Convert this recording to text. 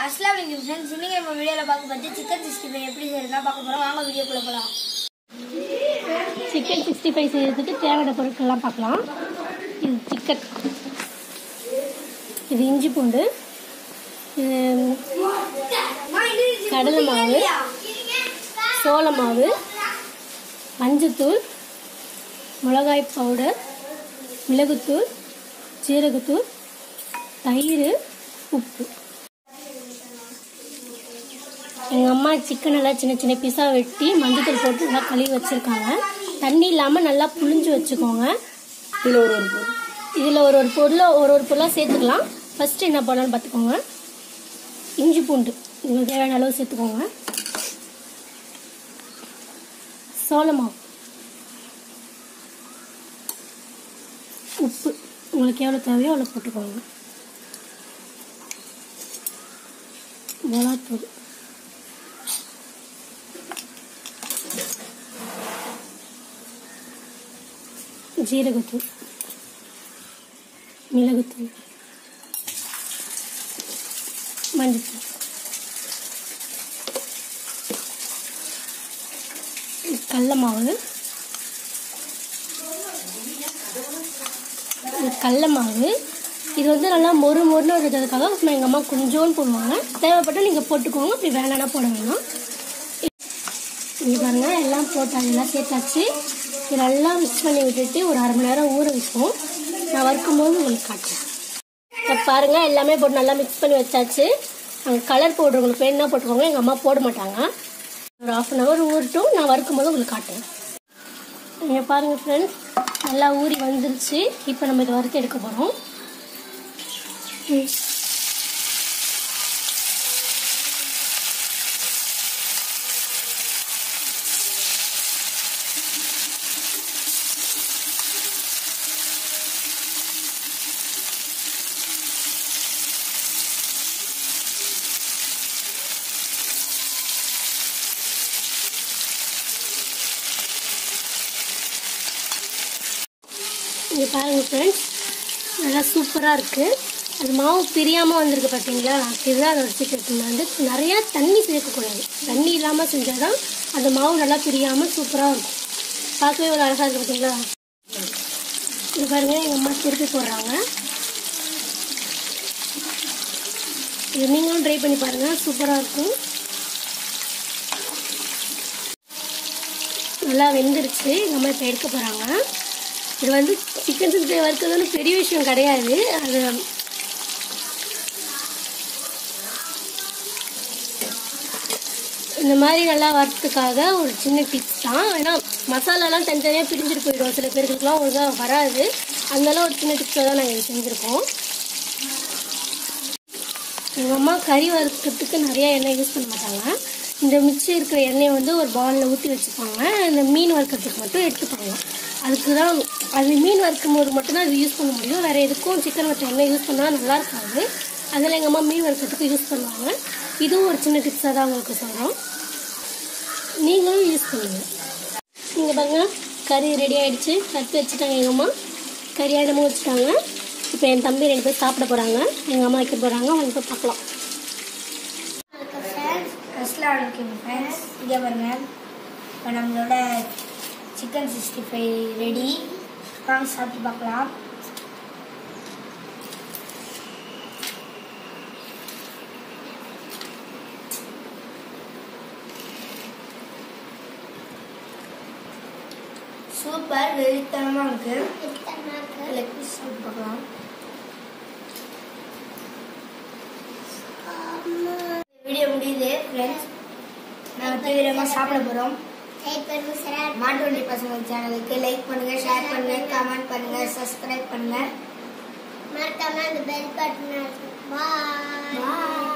அஸ்லாம் வலைக்கம் ஃப்ரெண்ட்ஸ் இன்னைக்கு நம்ம வீடியோவில் பார்க்க பார்த்து சிக்கன் சிக்ஸ்டி ஃபைவ் எப்படி செய்யறதுனா பார்க்க போகிறோம் வாங்க வீடியோக்குள்ள போகலாம் சிக்கன் சிக்ஸ்டி ஃபைவ் செய்யறதுக்கு தேவையான பொருட்கள்லாம் பார்க்கலாம் இது சிக்கன் இது இஞ்சி பூண்டு இது கடலை மாவு சோள மாவு மஞ்சத்தூள் மிளகாய் பவுடர் மிளகுத்தூள் ஜீரகத்தூள் தயிர் உப்பு எங்கள் அம்மா சிக்கன் எல்லாம் சின்ன சின்ன பீஸாக வெட்டி மஞ்சத்தூள் போட்டு நல்லா கழுவி வச்சுருக்காங்க தண்ணி இல்லாமல் நல்லா புழிஞ்சு வச்சுக்கோங்க இதில் ஒரு ஒரு பொருள் இதில் ஒரு ஒரு பொருளை ஒரு ஒரு பொருளாக சேர்த்துக்கலாம் ஃபஸ்ட்டு என்ன பண்ணலான்னு பார்த்துக்கோங்க இஞ்சி பூண்டு உங்களுக்கு தேவையான அளவு சேர்த்துக்கோங்க சோள மாவு உப்பு உங்களுக்கு எவ்வளோ தேவையோ அவ்வளோ போட்டுக்கோங்க மிளகாத்தூள் ஜீரகத்தூள் மிளகுத்தூள் மஞ்சத்தூள் கடல மாவு இது கடல மாவு இது வந்து நல்லா மொறு மொறுன்னு இருக்கிறதுக்காக எங்கள் அம்மா கொஞ்சோண்டு போடுவாங்க தேவைப்பட்டால் நீங்கள் போட்டுக்கோங்க அப்படி வேணான்னா போட வேணாம் இங்கே பாருங்க எல்லாம் போட்டாங்க எல்லாம் சேர்த்தாச்சு இது நல்லா மிக்ஸ் பண்ணி விட்டுட்டு ஒரு அரை மணி நேரம் ஊற வைப்போம் நான் வறுக்கும்போது உங்களுக்கு காட்டுறேன் இப்போ பாருங்க எல்லாமே போட்டு நல்லா மிக்ஸ் பண்ணி வச்சாச்சு அங்கே கலர் பவுடர் உங்களுக்கு வேணும்னா போட்டுக்கோங்க எங்கள் அம்மா போட மாட்டாங்க ஒரு ஆஃப் அன் ஹவர் ஊறட்டும் நான் வறுக்கும்போது உங்களுக்கு காட்டுறேன் இங்கே பாருங்கள் ஃப்ரெண்ட்ஸ் நல்லா ஊறி வந்துருச்சு இப்போ நம்ம இதை வறுத்து எடுக்க போகிறோம் இங்கே பாருங்க ஃப்ரெண்ட்ஸ் நல்லா சூப்பராக இருக்குது அது மாவு பிரியாமல் வந்திருக்கு பார்த்தீங்களா இதுதான் அதோட சீக்கிரட் வந்து நிறையா தண்ணி சேர்க்கக்கூடாது தண்ணி இல்லாமல் செஞ்சால் தான் அந்த மாவு நல்லா பிரியாமல் சூப்பராக இருக்கும் பார்க்கவே ஒரு அழகாக இருக்குது பார்த்தீங்களா இது பாருங்க எங்கள் அம்மா திருப்பி போடுறாங்க இது நீங்களும் ட்ரை பண்ணி பாருங்கள் சூப்பராக இருக்கும் நல்லா வெந்துருச்சு எங்கள் அம்மா இப்போ எடுக்க போகிறாங்க இது வந்து சிக்கன் சிக்ஸ்டி வறுக்கிறது வந்து பெரிய விஷயம் கிடையாது அது இந்த மாதிரி நல்லா வறுத்துக்காக ஒரு சின்ன டிப்ஸ் தான் ஏன்னா மசாலாலாம் தனித்தனியாக பிரிஞ்சுட்டு போயிடும் சில பேருக்குலாம் ஒழுங்காக வராது அதனால ஒரு சின்ன டிப்ஸை தான் நாங்கள் செஞ்சுருக்கோம் எங்கள் அம்மா கறி வறுக்கிறதுக்கு நிறைய எண்ணெய் யூஸ் பண்ண மாட்டாங்க இந்த மிச்சம் இருக்கிற எண்ணெயை வந்து ஒரு பவுலில் ஊற்றி வச்சுப்பாங்க இந்த மீன் வறுக்கிறதுக்கு மட்டும் எடுத்துப்பாங்க அதுக்கு தான் அது மீன் வறுக்கும் போது மட்டும்தான் அது யூஸ் பண்ண முடியும் வேறு எதுக்கும் சிக்கன் வச்ச எண்ணெய் யூஸ் பண்ணால் நல்லா இருக்காது அதில் எங்கள் அம்மா மீன் வறுக்கிறதுக்கு யூஸ் பண்ணுவாங்க இதுவும் ஒரு சின்ன டிப்ஸாக தான் உங்களுக்கு சொல்கிறோம் நீங்களும் யூஸ் பண்ணுங்க நீங்கள் பாருங்க கறி ரெடி ஆகிடுச்சு கட்டி வச்சுட்டாங்க எங்கள் அம்மா கறி ஆயிடமும் வச்சுட்டாங்க இப்போ என் தம்பி ரெண்டு பேர் சாப்பிட போகிறாங்க எங்கள் அம்மா வைக்க போகிறாங்க அவங்க போய் பார்க்கலாம் அஸ்லாம் வலைக்கம் ஃப்ரெண்ட்ஸ் இங்கே பாருங்க இப்போ நம்மளோட சிக்கன் சிக்ஸ்டி ஃபைவ் ரெடி வாங்க சாப்பிட்டு பார்க்கலாம் சூப்பர் வெறித்தனமாக இருக்கு லெக் பீஸ் சாப்பிட்டு பார்க்கலாம் வீடியோ முடியுது ஃப்ரெண்ட்ஸ் நாங்கள் தீவிரமாக சாப்பிட போகிறோம் மாட்டுவண்டி பசங்க சேனலுக்கு லைக் பண்ணுங்க ஷேர் பண்ணுங்க கமெண்ட் பண்ணுங்க சப்ஸ்கிரைப் பண்ணுங்க மறக்காம அந்த பெல் பட்டன் பாய் பாய்